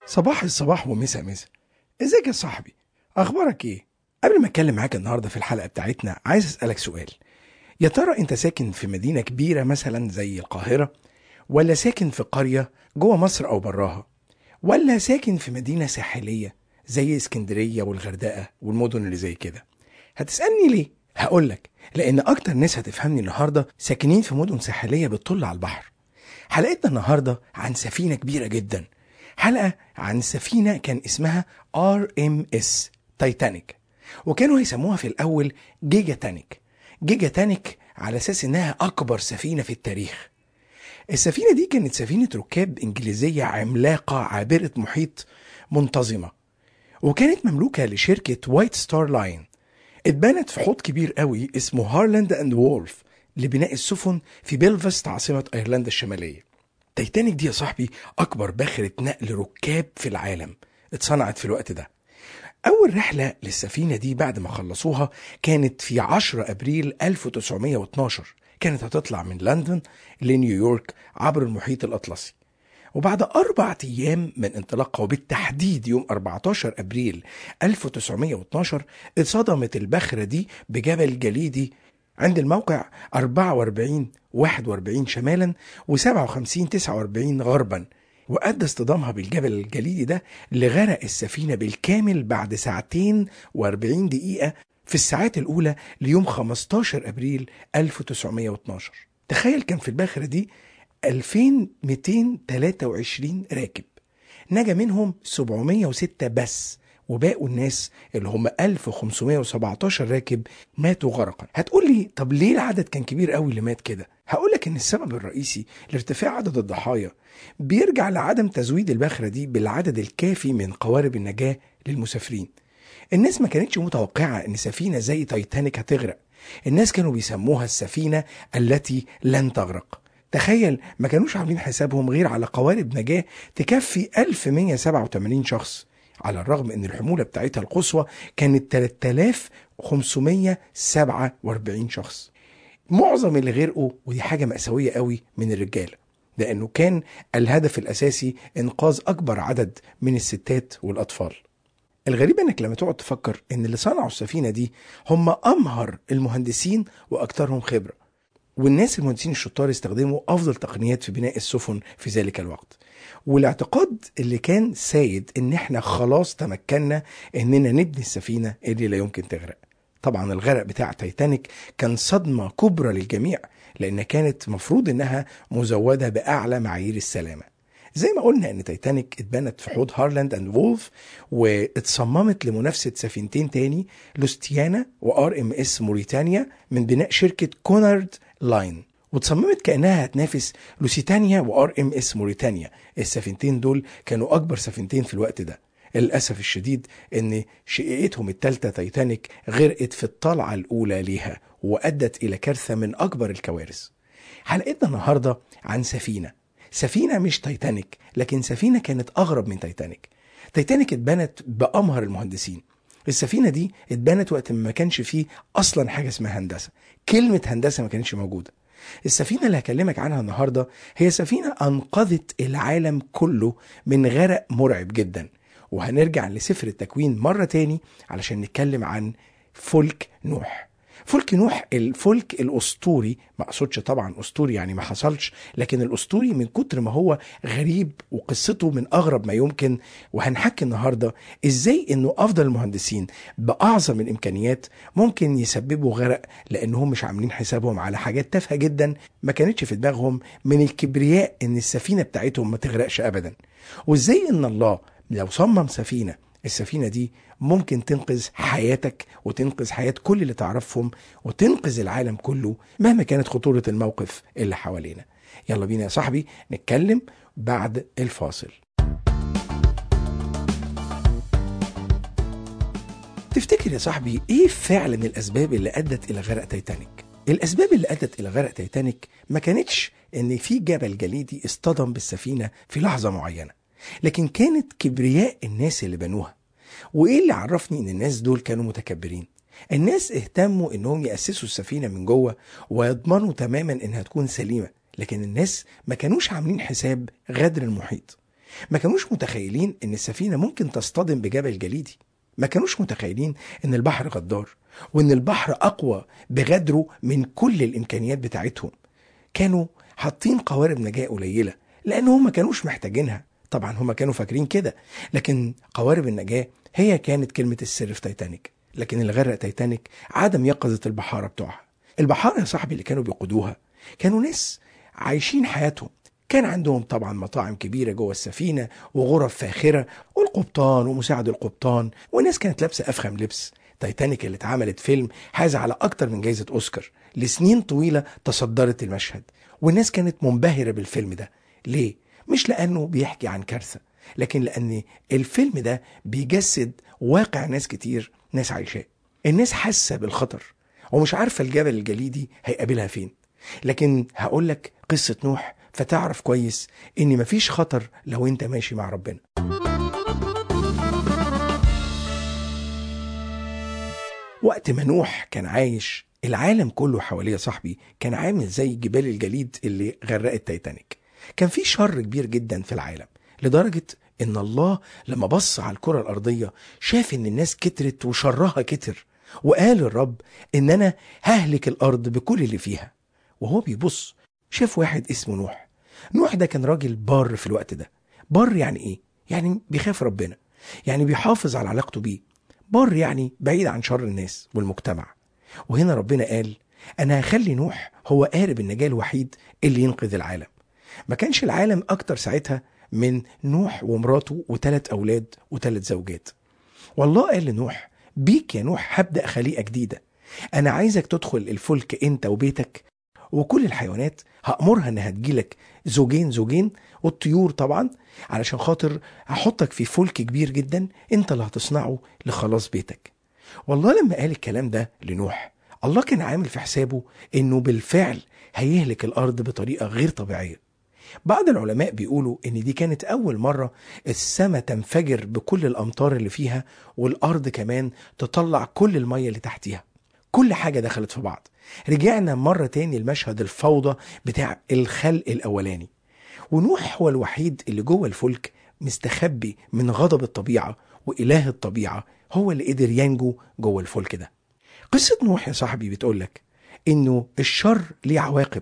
صباح الصباح ومسا مسا ازيك يا صاحبي اخبارك ايه قبل ما اتكلم معاك النهارده في الحلقه بتاعتنا عايز اسالك سؤال يا ترى انت ساكن في مدينه كبيره مثلا زي القاهره ولا ساكن في قريه جوه مصر او براها ولا ساكن في مدينه ساحليه زي اسكندريه والغردقه والمدن اللي زي كده هتسالني ليه هقولك لان اكتر ناس هتفهمني النهارده ساكنين في مدن ساحليه بتطل على البحر حلقتنا النهارده عن سفينه كبيره جدا حلقه عن سفينه كان اسمها ار ام اس تايتانيك وكانوا هيسموها في الاول جيجا تانيك جيجا تانيك على اساس انها اكبر سفينه في التاريخ السفينه دي كانت سفينه ركاب انجليزيه عملاقه عابره محيط منتظمه وكانت مملوكه لشركه وايت ستار لاين اتبنت في حوض كبير قوي اسمه هارلاند اند وولف لبناء السفن في بيلفاست عاصمه ايرلندا الشماليه تايتانيك دي يا صاحبي اكبر باخره نقل ركاب في العالم اتصنعت في الوقت ده أول رحلة للسفينة دي بعد ما خلصوها كانت في 10 أبريل 1912 كانت هتطلع من لندن لنيويورك عبر المحيط الأطلسي وبعد أربع أيام من انطلاقها وبالتحديد يوم 14 أبريل 1912 اتصدمت البخرة دي بجبل جليدي عند الموقع 44 41 شمالا و57 49 غربا وأدى اصطدامها بالجبل الجليدي ده لغرق السفينة بالكامل بعد ساعتين و40 دقيقة في الساعات الأولى ليوم 15 أبريل 1912 تخيل كان في الباخرة دي 2223 راكب نجا منهم 706 بس وباقوا الناس اللي هم 1517 راكب ماتوا غرقا هتقول لي طب ليه العدد كان كبير قوي اللي مات كده هقول لك ان السبب الرئيسي لارتفاع عدد الضحايا بيرجع لعدم تزويد البخرة دي بالعدد الكافي من قوارب النجاة للمسافرين الناس ما كانتش متوقعة ان سفينة زي تايتانيك هتغرق الناس كانوا بيسموها السفينة التي لن تغرق تخيل ما كانوش عاملين حسابهم غير على قوارب نجاة تكفي 1187 شخص على الرغم ان الحمولة بتاعتها القصوى كانت 3547 شخص معظم اللي غرقوا ودي حاجة مأساوية قوي من الرجالة لأنه كان الهدف الأساسي إنقاذ أكبر عدد من الستات والأطفال الغريب انك لما تقعد تفكر ان اللي صنعوا السفينه دي هم امهر المهندسين واكثرهم خبره والناس المهندسين الشطار استخدموا افضل تقنيات في بناء السفن في ذلك الوقت والاعتقاد اللي كان سايد ان احنا خلاص تمكنا اننا نبني السفينه اللي لا يمكن تغرق طبعا الغرق بتاع تايتانيك كان صدمه كبرى للجميع لان كانت مفروض انها مزوده باعلى معايير السلامه زي ما قلنا ان تايتانيك اتبنت في حوض هارلاند اند وولف واتصممت لمنافسه سفينتين تاني لوستيانا وار ام اس موريتانيا من بناء شركه كونارد لاين وتصممت كانها هتنافس لوسيتانيا وار ام اس موريتانيا السفينتين دول كانوا اكبر سفينتين في الوقت ده للاسف الشديد ان شقيقتهم الثالثه تايتانيك غرقت في الطلعه الاولى ليها وادت الى كارثه من اكبر الكوارث حلقتنا النهارده عن سفينه سفينه مش تايتانيك لكن سفينه كانت اغرب من تايتانيك تايتانيك اتبنت بامهر المهندسين السفينه دي اتبنت وقت ما كانش فيه اصلا حاجه اسمها هندسه كلمه هندسه ما كانتش موجوده السفينة اللي هكلمك عنها النهاردة هي سفينة أنقذت العالم كله من غرق مرعب جدا وهنرجع لسفر التكوين مرة تاني علشان نتكلم عن فلك نوح فلك نوح الفلك الاسطوري ما اقصدش طبعا اسطوري يعني ما حصلش لكن الاسطوري من كتر ما هو غريب وقصته من اغرب ما يمكن وهنحكي النهارده ازاي انه افضل المهندسين باعظم الامكانيات ممكن يسببوا غرق لانهم مش عاملين حسابهم على حاجات تافهه جدا ما كانتش في دماغهم من الكبرياء ان السفينه بتاعتهم ما تغرقش ابدا وازاي ان الله لو صمم سفينه السفينة دي ممكن تنقذ حياتك وتنقذ حياة كل اللي تعرفهم وتنقذ العالم كله مهما كانت خطورة الموقف اللي حوالينا يلا بينا يا صاحبي نتكلم بعد الفاصل تفتكر يا صاحبي ايه فعلا الاسباب اللي ادت الى غرق تايتانيك الاسباب اللي ادت الى غرق تايتانيك ما كانتش ان في جبل جليدي اصطدم بالسفينه في لحظه معينه لكن كانت كبرياء الناس اللي بنوها وايه اللي عرفني ان الناس دول كانوا متكبرين الناس اهتموا انهم ياسسوا السفينه من جوه ويضمنوا تماما انها تكون سليمه لكن الناس ما كانوش عاملين حساب غدر المحيط ما كانوش متخيلين ان السفينة ممكن تصطدم بجبل جليدي ما كانوش متخيلين ان البحر غدار وان البحر اقوى بغدره من كل الامكانيات بتاعتهم كانوا حاطين قوارب نجاة قليلة لان هم ما كانوش محتاجينها طبعا هم كانوا فاكرين كده لكن قوارب النجاة هي كانت كلمة السر في تايتانيك لكن اللي غرق تايتانيك عدم يقظة البحارة بتوعها البحارة يا صاحبي اللي كانوا بيقودوها كانوا ناس عايشين حياتهم كان عندهم طبعا مطاعم كبيرة جوه السفينة وغرف فاخرة والقبطان ومساعد القبطان وناس كانت لابسة أفخم لبس تايتانيك اللي اتعملت فيلم حاز على أكتر من جايزة أوسكار لسنين طويلة تصدرت المشهد والناس كانت منبهرة بالفيلم ده ليه؟ مش لأنه بيحكي عن كارثة لكن لأن الفيلم ده بيجسد واقع ناس كتير ناس عايشاه الناس حاسة بالخطر ومش عارفة الجبل الجليدي هيقابلها فين لكن هقول لك قصة نوح فتعرف كويس ان مفيش خطر لو انت ماشي مع ربنا وقت ما نوح كان عايش العالم كله حواليه يا صاحبي كان عامل زي جبال الجليد اللي غرقت تايتانيك كان في شر كبير جدا في العالم لدرجة ان الله لما بص على الكرة الارضية شاف ان الناس كترت وشرها كتر وقال الرب ان انا ههلك الارض بكل اللي فيها وهو بيبص شاف واحد اسمه نوح نوح ده كان راجل بار في الوقت ده بار يعني ايه يعني بيخاف ربنا يعني بيحافظ على علاقته بيه بار يعني بعيد عن شر الناس والمجتمع وهنا ربنا قال انا هخلي نوح هو قارب النجاة الوحيد اللي ينقذ العالم ما كانش العالم اكتر ساعتها من نوح ومراته وثلاث اولاد وثلاث زوجات والله قال لنوح بيك يا نوح هبدا خليقه جديده انا عايزك تدخل الفلك انت وبيتك وكل الحيوانات هأمرها انها تجيلك زوجين زوجين والطيور طبعا علشان خاطر هحطك في فلك كبير جدا انت اللي هتصنعه لخلاص بيتك والله لما قال الكلام ده لنوح الله كان عامل في حسابه انه بالفعل هيهلك الارض بطريقه غير طبيعيه بعض العلماء بيقولوا ان دي كانت اول مره السماء تنفجر بكل الامطار اللي فيها والارض كمان تطلع كل الميه اللي تحتيها كل حاجه دخلت في بعض رجعنا مرة تاني لمشهد الفوضى بتاع الخلق الأولاني ونوح هو الوحيد اللي جوه الفلك مستخبي من غضب الطبيعة وإله الطبيعة هو اللي قدر ينجو جوه الفلك ده قصة نوح يا صاحبي بتقولك إنه الشر ليه عواقب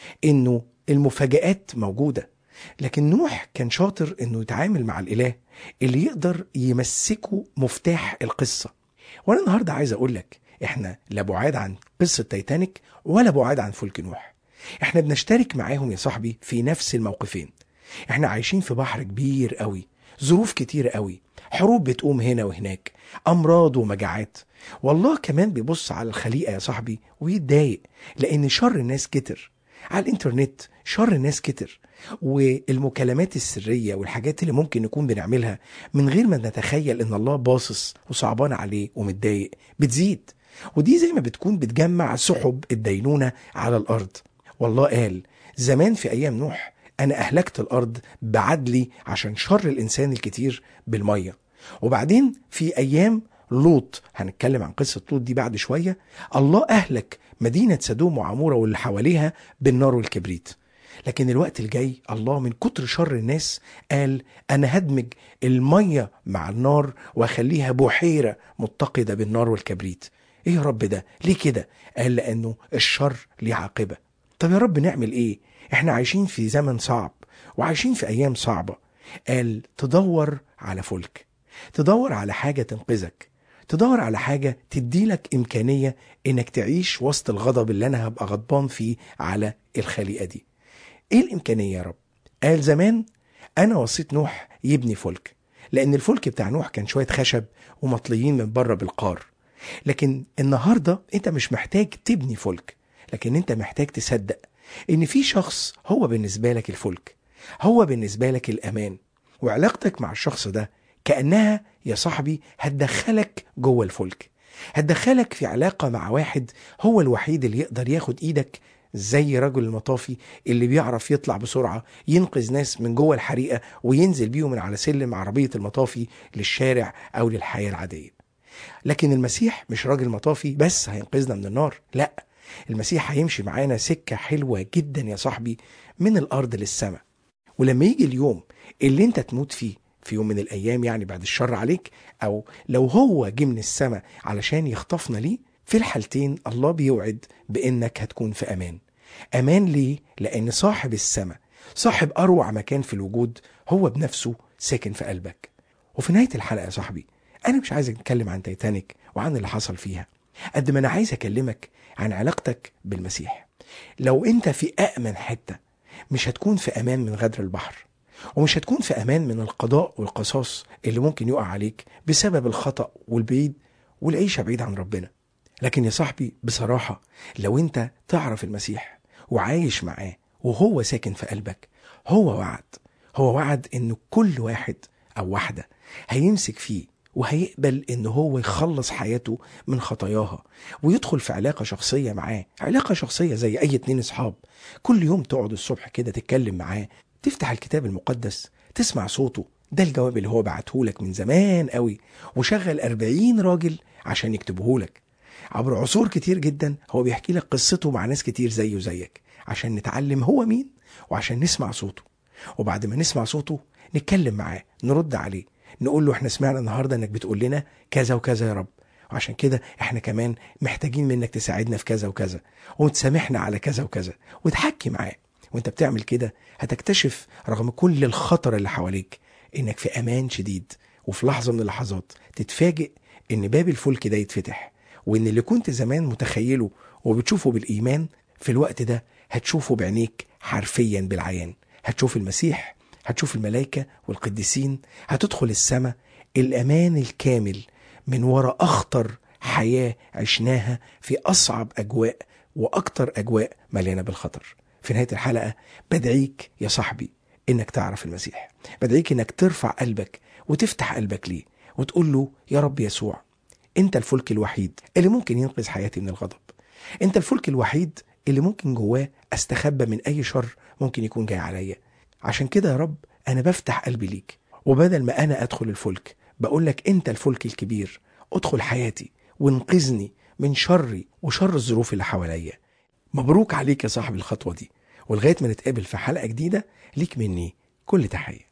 إنه المفاجآت موجودة لكن نوح كان شاطر إنه يتعامل مع الإله اللي يقدر يمسكه مفتاح القصة وأنا النهاردة عايز أقولك احنا لا بعاد عن قصة تايتانيك ولا بعاد عن فلك نوح احنا بنشترك معاهم يا صاحبي في نفس الموقفين احنا عايشين في بحر كبير قوي ظروف كتير قوي حروب بتقوم هنا وهناك امراض ومجاعات والله كمان بيبص على الخليقة يا صاحبي ويتضايق لان شر الناس كتر على الانترنت شر الناس كتر والمكالمات السرية والحاجات اللي ممكن نكون بنعملها من غير ما نتخيل ان الله باصص وصعبان عليه ومتضايق بتزيد ودي زي ما بتكون بتجمع سحب الدينونة على الأرض والله قال زمان في أيام نوح أنا أهلكت الأرض بعدلي عشان شر الإنسان الكتير بالمية وبعدين في أيام لوط هنتكلم عن قصة لوط دي بعد شوية الله أهلك مدينة سدوم وعمورة واللي حواليها بالنار والكبريت لكن الوقت الجاي الله من كتر شر الناس قال أنا هدمج المية مع النار وأخليها بحيرة متقدة بالنار والكبريت ايه يا رب ده ليه كده قال لانه الشر ليه عاقبه طب يا رب نعمل ايه احنا عايشين في زمن صعب وعايشين في ايام صعبه قال تدور على فلك تدور على حاجه تنقذك تدور على حاجه تديلك امكانيه انك تعيش وسط الغضب اللي انا هبقى غضبان فيه على الخليقه دي ايه الامكانيه يا رب قال زمان انا وصيت نوح يبني فلك لان الفلك بتاع نوح كان شويه خشب ومطليين من بره بالقار لكن النهارده انت مش محتاج تبني فلك لكن انت محتاج تصدق ان في شخص هو بالنسبه لك الفلك هو بالنسبه لك الامان وعلاقتك مع الشخص ده كانها يا صاحبي هتدخلك جوه الفلك هتدخلك في علاقه مع واحد هو الوحيد اللي يقدر ياخد ايدك زي رجل المطافي اللي بيعرف يطلع بسرعة ينقذ ناس من جوه الحريقة وينزل بيهم من على سلم عربية المطافي للشارع أو للحياة العادية لكن المسيح مش راجل مطافي بس هينقذنا من النار لا المسيح هيمشي معانا سكة حلوة جدا يا صاحبي من الأرض للسماء ولما يجي اليوم اللي انت تموت فيه في يوم من الايام يعني بعد الشر عليك او لو هو جه من السماء علشان يخطفنا ليه في الحالتين الله بيوعد بانك هتكون في امان امان ليه لان صاحب السماء صاحب اروع مكان في الوجود هو بنفسه ساكن في قلبك وفي نهايه الحلقه يا صاحبي انا مش عايز اتكلم عن تايتانيك وعن اللي حصل فيها قد ما انا عايز اكلمك عن علاقتك بالمسيح لو انت في امن حته مش هتكون في امان من غدر البحر ومش هتكون في امان من القضاء والقصاص اللي ممكن يقع عليك بسبب الخطا والبعيد والعيشه بعيد عن ربنا لكن يا صاحبي بصراحه لو انت تعرف المسيح وعايش معاه وهو ساكن في قلبك هو وعد هو وعد ان كل واحد او واحده هيمسك فيه وهيقبل ان هو يخلص حياته من خطاياها ويدخل في علاقه شخصيه معاه علاقه شخصيه زي اي اتنين اصحاب كل يوم تقعد الصبح كده تتكلم معاه تفتح الكتاب المقدس تسمع صوته ده الجواب اللي هو بعتهولك من زمان قوي وشغل أربعين راجل عشان يكتبهولك عبر عصور كتير جدا هو بيحكي لك قصته مع ناس كتير زيه وزيك عشان نتعلم هو مين وعشان نسمع صوته وبعد ما نسمع صوته نتكلم معاه نرد عليه نقول له احنا سمعنا النهارده انك بتقول لنا كذا وكذا يا رب وعشان كده احنا كمان محتاجين منك تساعدنا في كذا وكذا وتسامحنا على كذا وكذا وتحكي معاه وانت بتعمل كده هتكتشف رغم كل الخطر اللي حواليك انك في امان شديد وفي لحظه من اللحظات تتفاجئ ان باب الفلك ده يتفتح وان اللي كنت زمان متخيله وبتشوفه بالايمان في الوقت ده هتشوفه بعينيك حرفيا بالعيان هتشوف المسيح هتشوف الملائكة والقديسين هتدخل السماء الأمان الكامل من وراء أخطر حياة عشناها في أصعب أجواء وأكتر أجواء مليانة بالخطر في نهاية الحلقة بدعيك يا صاحبي إنك تعرف المسيح بدعيك إنك ترفع قلبك وتفتح قلبك ليه وتقول له يا رب يسوع أنت الفلك الوحيد اللي ممكن ينقذ حياتي من الغضب أنت الفلك الوحيد اللي ممكن جواه استخبى من أي شر ممكن يكون جاي عليا عشان كده يا رب أنا بفتح قلبي ليك وبدل ما أنا أدخل الفلك بقول لك أنت الفلك الكبير ادخل حياتي وانقذني من شري وشر الظروف اللي حواليا مبروك عليك يا صاحب الخطوة دي ولغاية ما نتقابل في حلقة جديدة ليك مني كل تحية